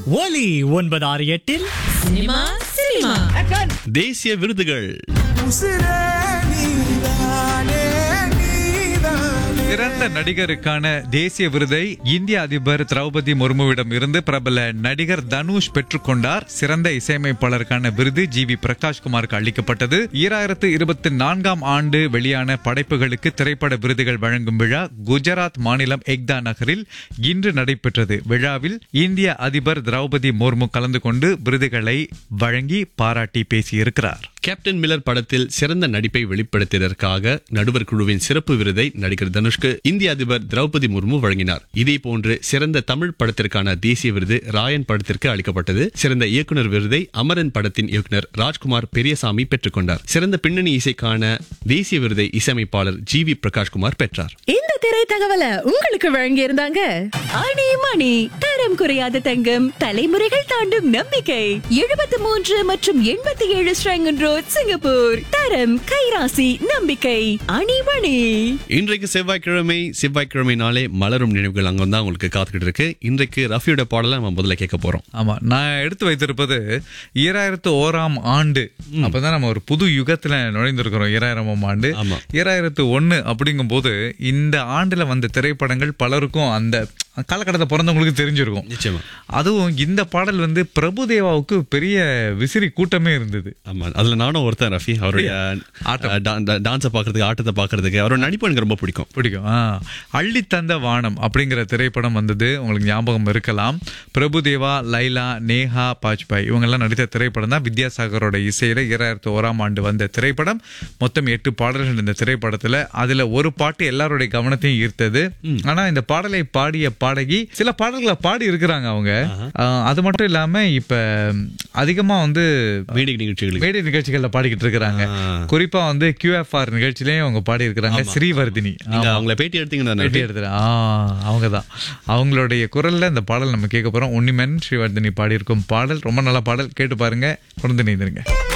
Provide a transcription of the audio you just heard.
ஒலி ஒன்பது ஆறு எட்டில் சினிமா சினிமா தேசிய விருதுகள் உசிரே நீதானே நீதானே சிறந்த நடிகருக்கான தேசிய விருதை இந்திய அதிபர் திரௌபதி முர்முவிடம் இருந்து பிரபல நடிகர் தனுஷ் பெற்றுக்கொண்டார் சிறந்த இசையமைப்பாளருக்கான விருது ஜி வி பிரகாஷ்குமாருக்கு அளிக்கப்பட்டது ஈராயிரத்து இருபத்தி நான்காம் ஆண்டு வெளியான படைப்புகளுக்கு திரைப்பட விருதுகள் வழங்கும் விழா குஜராத் மாநிலம் எக்தா நகரில் இன்று நடைபெற்றது விழாவில் இந்திய அதிபர் திரௌபதி முர்மு கலந்து கொண்டு விருதுகளை வழங்கி பாராட்டி பேசியிருக்கிறார் கேப்டன் மில்லர் படத்தில் சிறந்த நடிப்பை வெளிப்படுத்தியதற்காக நடுவர் குழுவின் சிறப்பு விருதை நடிகர் தனுஷ்க்கு இந்திய அதிபர் திரௌபதி முர்மு வழங்கினார் இதே போன்று சிறந்த தமிழ் படத்திற்கான தேசிய விருது ராயன் படத்திற்கு அளிக்கப்பட்டது சிறந்த இயக்குனர் விருதை அமரன் படத்தின் இயக்குனர் ராஜ்குமார் பெரியசாமி பெற்றுக்கொண்டார் சிறந்த பின்னணி இசைக்கான தேசிய விருதை இசையமைப்பாளர் ஜி வி பிரகாஷ்குமார் பெற்றார் இந்த திரை தகவலை உங்களுக்கு வழங்கி இருந்தாங்க ஆணி மணி தரம் குறையாத தங்கம் தலைமுறைகள் தாண்டும் நம்பிக்கை எழுபத்தி மூன்று மற்றும் எண்பத்தி ஏழு ஸ்ரங்கன் ரோட் சிங்கப்பூர் தரம் கைராசி நம்பிக்கை அணி மணி இன்றைக்கு செவ்வாய்க்கிழமை செவ்வாய்க்கிழமை நாளே மலரும் நினைவுகள் அங்க தான் உங்களுக்கு காத்துக்கிட்டு இருக்கு இன்றைக்கு ரஃபியோட பாடலை நம்ம முதல்ல கேட்க போறோம் ஆமா நான் எடுத்து வைத்திருப்பது ஈராயிரத்து ஓராம் ஆண்டு அப்பதான் நம்ம ஒரு புது யுகத்துல நுழைந்திருக்கிறோம் ஈராயிரமாம் ஆண்டு ஆமா. ஈராயிரத்து ஒண்ணு அப்படிங்கும்போது இந்த ஆண்டுல வந்த திரைப்படங்கள் பலருக்கும் அந்த காலகட்டத்தை பிறந்தவங்களுக்கு தெரிஞ்சிருக்கும் நிச்சயமா அதுவும் இந்த பாடல் வந்து பிரபுதேவாவுக்கு பெரிய விசிறி கூட்டமே இருந்தது ஆமா அதுல நானும் ஒருத்தன் ரஃபி அவருடைய டான்ஸை பாக்குறதுக்கு ஆட்டத்தை பாக்குறதுக்கு அவரோட நடிப்பு எனக்கு ரொம்ப பிடிக்கும் பிடிக்கும் ஆ. அள்ளி தந்த வானம் அப்படிங்கிற திரைப்படம் வந்தது உங்களுக்கு ஞாபகம் இருக்கலாம் பிரபுதேவா லைலா நேஹா பாஜ்பாய் இவங்கெல்லாம் நடித்த திரைப்படம் தான் வித்யாசாகரோட இசையில இரண்டாயிரத்தி ஓராம் ஆண்டு வந்த திரைப்படம் மொத்தம் எட்டு பாடல்கள் இந்த திரைப்படத்துல அதுல ஒரு பாட்டு எல்லாருடைய கவனத்தையும் ஈர்த்தது ஆனா இந்த பாடலை பாடிய பாடகி சில பாடல்களை பாடி இருக்கிறாங்க அவங்க ஆ, அது மட்டும் இல்லாம இப்ப அதிகமா வந்து மேடை நிகழ்ச்சிகளுக்கு மேடை நிகழ்ச்சிகள்ல பாடிக்கிட்டு இருக்கிறாங்க ஆ. குறிப்பா வந்து QFR நிகழ்ச்சியிலயும் அவங்க பாடி இருக்கிறாங்க ஸ்ரீவர்தினி நீங்க அவங்கள பேட்டி எடுத்தீங்கன்னா பேட்டி எடுத்துட்டு ஆ அவங்க தான் அவங்களுடைய குரல்ல இந்த பாடல் நம்ம கேட்க போறோம் உன்னிமன் ஸ்ரீவர்தினி பாடியிருக்கும் பாடல் ரொம்ப நல்ல பாடல் கேட்டு பாருங்க குழந்தை நீந்திருங்க